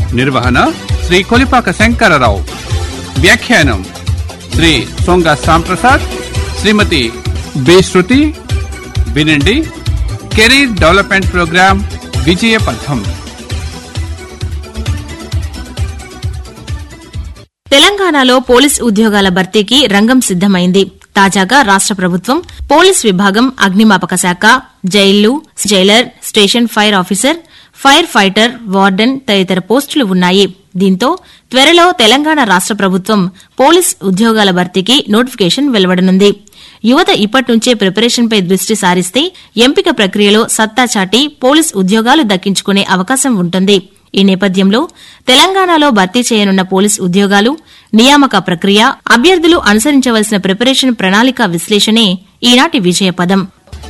నిర్వహణ శ్రీ కొలిపాక శంకరరావు వ్యాఖ్యానం శ్రీ సొంగ సాంప్రసాద్ శ్రీమతి బి శృతి వినండి కెరీర్ డెవలప్మెంట్ ప్రోగ్రాం విజయ పథం తెలంగాణలో పోలీస్ ఉద్యోగాల భర్తీకి రంగం సిద్దమైంది తాజాగా రాష్ట ప్రభుత్వం పోలీస్ విభాగం అగ్నిమాపక శాఖ జైళ్లు jailer station fire officer fire fighter warden తదితర పోస్టులు ఉన్నాయి దీంతో త్వరలో తెలంగాణ రాష్ట ప్రభుత్వం పోలీస్ ఉద్యోగాల భర్తీకి నోటిఫికేషన్ వెలువడనుంది యువత ఇప్పటి నుంచే ప్రిపరేషన్పై దృష్టి సారిస్తే ఎంపిక ప్రక్రియలో సత్తా చాటి పోలీస్ ఉద్యోగాలు దక్కించుకునే అవకాశం ఉంటుంది ఈ నేపథ్యంలో తెలంగాణలో భర్తీ చేయనున్న పోలీస్ ఉద్యోగాలు నియామక ప్రక్రియ అభ్యర్థులు అనుసరించవలసిన ప్రిపరేషన్ ప్రణాళిక విశ్లేషణే ఈనాటి విజయ పదం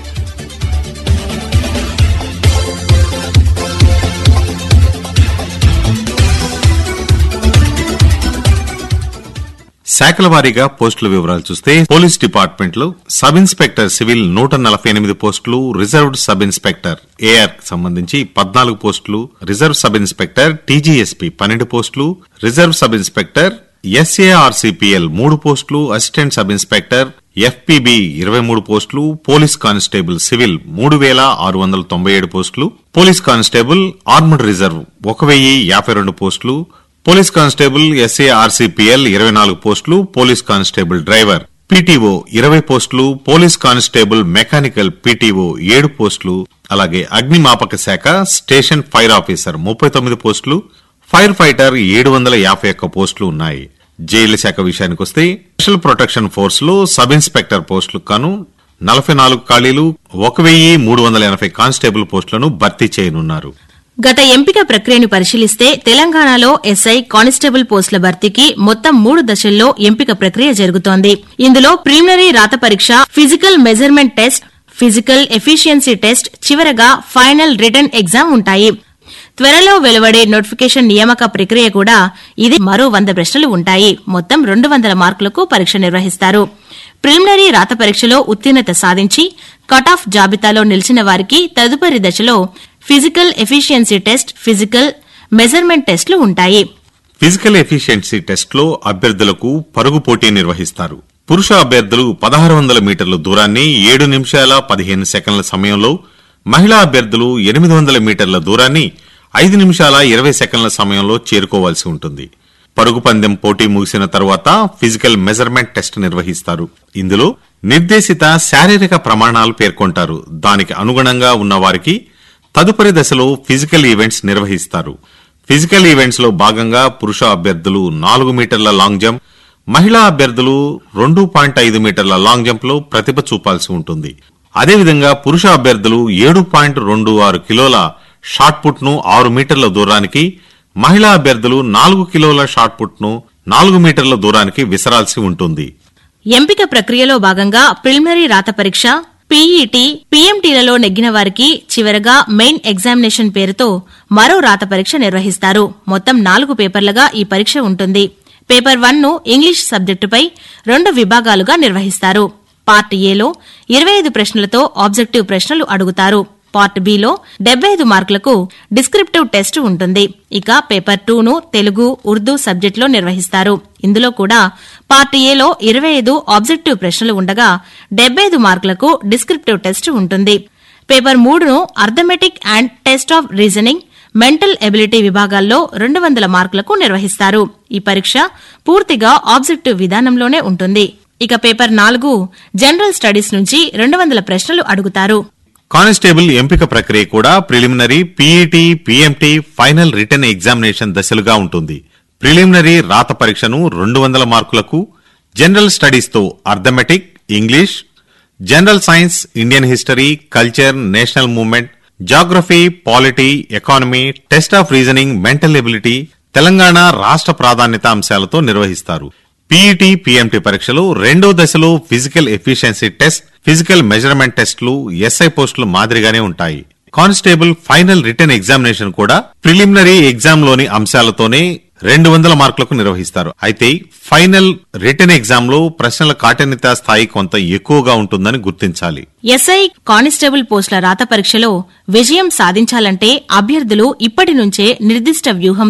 శాఖల వారీగా పోస్టుల వివరాలు చూస్తే పోలీస్ డిపార్ట్మెంట్ లో సబ్ ఇన్స్పెక్టర్ సివిల్ నూట నలభై ఎనిమిది పోస్టులు రిజర్వ్డ్ సబ్ ఇన్స్పెక్టర్ ఏఆర్ సంబంధించి పద్నాలుగు పోస్టులు రిజర్వ్ సబ్ ఇన్స్పెక్టర్ టీజీఎస్పీ పన్నెండు పోస్టులు రిజర్వ్ సబ్ ఇన్స్పెక్టర్ ఎస్ఏఆర్సీపీఎల్ మూడు పోస్టులు అసిస్టెంట్ సబ్ ఇన్స్పెక్టర్ ఎఫ్పీబీ ఇరవై మూడు పోస్టులు పోలీస్ కానిస్టేబుల్ సివిల్ మూడు వేల ఆరు వందల తొంభై ఏడు పోస్టులు పోలీస్ కానిస్టేబుల్ ఆర్మడ్ రిజర్వ్ ఒక వెయ్యి యాభై రెండు పోస్టులు పోలీస్ కానిస్టేబుల్ ఎస్ఏఆర్సీపీఎల్ ఇరవై నాలుగు పోస్టులు పోలీస్ కానిస్టేబుల్ డ్రైవర్ పీటీఓ ఇరవై పోస్టులు పోలీస్ కానిస్టేబుల్ మెకానికల్ పీటీఓ ఏడు పోస్టులు అలాగే అగ్నిమాపక శాఖ స్టేషన్ ఫైర్ ఆఫీసర్ ముప్పై తొమ్మిది పోస్టులు ఫైర్ ఫైటర్ ఏడు వందల యాభై ఒక్క పోస్టులు ఉన్నాయి జైలు శాఖ విషయానికొస్తే స్పెషల్ ప్రొటెక్షన్ ఫోర్స్ లో సబ్ ఇన్స్పెక్టర్ పోస్టులకు గాను నలభై నాలుగు ఖాళీలు ఒక వెయ్యి మూడు వందల ఎనభై కానిస్టేబుల్ పోస్టులను భర్తీ చేయనున్నారు గత ఎంపిక ప్రక్రియను పరిశీలిస్తే తెలంగాణలో ఎస్ఐ కానిస్టేబుల్ పోస్టుల భర్తీకి మొత్తం మూడు దశల్లో ఎంపిక ప్రక్రియ జరుగుతోంది ఇందులో ప్రిలిమినరీ రాత పరీక్ష physical measurement test physical efficiency test చివరగా ఫైనల్ రిటర్న్ ఎగ్జామ్ ఉంటాయి త్వరలో వెలువడే నోటిఫికేషన్ నియామక ప్రక్రియ కూడా ఇది మరో వంద ప్రశ్నలు ఉంటాయి మొత్తం రెండు వందల మార్కులకు పరీక్ష నిర్వహిస్తారు ప్రిలిమినరీ రాత పరీక్షలో ఉత్తీర్ణత సాధించి కట్ ఆఫ్ జాబితాలో నిలిచిన వారికి తదుపరి దశలో physical efficiency test physical measurement టెస్టులు ఉంటాయి ఫిజికల్ ఎఫిషియన్సీ టెస్ట్ లో అభ్యర్థులకు పరుగు పోటీ నిర్వహిస్తారు పురుష అభ్యర్థులు పదహారు వందల మీటర్ల దూరాన్ని ఏడు నిమిషాల పదిహేను సెకండ్ల సమయంలో మహిళా అభ్యర్థులు ఎనిమిది వందల మీటర్ల దూరాన్ని ఐదు నిమిషాల ఇరవై సెకండ్ల సమయంలో చేరుకోవాల్సి ఉంటుంది పరుగు పందెం పోటీ ముగిసిన తరువాత ఫిజికల్ మెజర్మెంట్ టెస్ట్ నిర్వహిస్తారు ఇందులో నిర్దేశిత శారీరక ప్రమాణాలు పేర్కొంటారు దానికి అనుగుణంగా ఉన్న వారికి తదుపరి దశలో ఫిజికల్ ఈవెంట్స్ నిర్వహిస్తారు ఫిజికల్ ఈవెంట్స్ లో భాగంగా పురుష అభ్యర్థులు నాలుగు మీటర్ల లాంగ్ జంప్ మహిళా అభ్యర్థులు రెండు పాయింట్ ఐదు మీటర్ల లాంగ్ జంప్ లో ప్రతిభ చూపాల్సి ఉంటుంది అదేవిధంగా పురుష అభ్యర్థులు ఏడు పాయింట్ రెండు ఆరు కిలోల షాట్ పుట్ ను ఆరు మీటర్ల దూరానికి మహిళా అభ్యర్థులు నాలుగు కిలోల షాట్ పుట్ ను నాలుగు మీటర్ల దూరానికి విసరాల్సి ఉంటుంది ఎంపిక ప్రక్రియలో భాగంగా ప్రిలిమినరీ రాత పరీక్ష పీఈటీ పీఎంటీలలో నెగ్గిన వారికి చివరగా మెయిన్ ఎగ్జామినేషన్ పేరుతో మరో రాత పరీక్ష నిర్వహిస్తారు మొత్తం నాలుగు పేపర్లుగా ఈ పరీక్ష ఉంటుంది పేపర్ వన్ ను ఇంగ్లీష్ సబ్జెక్టుపై రెండు విభాగాలుగా నిర్వహిస్తారు పార్ట్ ఏలో ఇరవై ఐదు ప్రశ్నలతో ఆబ్జెక్టివ్ ప్రశ్నలు అడుగుతారు పార్ట్ బిలో డెబ్బై ఐదు మార్కులకు డిస్క్రిప్టివ్ టెస్ట్ ఉంటుంది ఇక పేపర్ టూ ను తెలుగు ఉర్దూ సబ్జెక్టులో నిర్వహిస్తారు ఇందులో కూడా పార్ట్ ఏలో ఇరవై ఐదు ఆబ్జెక్టివ్ ప్రశ్నలు ఉండగా డెబ్బై ఐదు మార్కులకు డిస్క్రిప్టివ్ టెస్ట్ ఉంటుంది పేపర్ మూడును arithmetic and test of reasoning mental ability విభాగాల్లో రెండు వందల మార్కులకు నిర్వహిస్తారు ఈ పరీక్ష పూర్తిగా ఆబ్జెక్టివ్ విధానంలోనే ఉంటుంది ఇక పేపర్ నాలుగు జనరల్ స్టడీస్ నుంచి రెండు వందల ప్రశ్నలు అడుగుతారు కానిస్టేబుల్ ఎంపిక ప్రక్రియ కూడా preliminary PET PMT final written examination దశలుగా ఉంటుంది ప్రిలిమినరీ రాత పరీక్షను రెండు వందల మార్కులకు జనరల్ స్టడీస్ తో arithmetic English general science Indian history culture national movement geography polity economy test of reasoning mental ability Telangana రాష్ట్ర ప్రాధాన్యత అంశాలతో నిర్వహిస్తారు పీఈటీ పీఎంటీ పరీక్షలు రెండో దశలో physical efficiency test physical measurement టెస్టులు ఎస్ఐ పోస్టులు మాదిరిగానే ఉంటాయి కానిస్టేబుల్ ఫైనల్ రిటర్న్ ఎగ్జామినేషన్ కూడా ప్రిలిమినరీ ఎగ్జామ్ లోని అంశాలతోనే రెండు వందల మార్కులకు నిర్వహిస్తారు అయితే ఫైనల్ రిటర్న్ ఎగ్జామ్ లో ప్రశ్నల కాఠిన్యత స్థాయి కొంత ఎక్కువగా ఉంటుందని గుర్తించాలి ఎస్ఐ కానిస్టేబుల్ పోస్టుల రాత పరీక్షలో విజయం సాధించాలంటే అభ్యర్థులు ఇప్పటి నుంచే నిర్దిష్ట వ్యూహం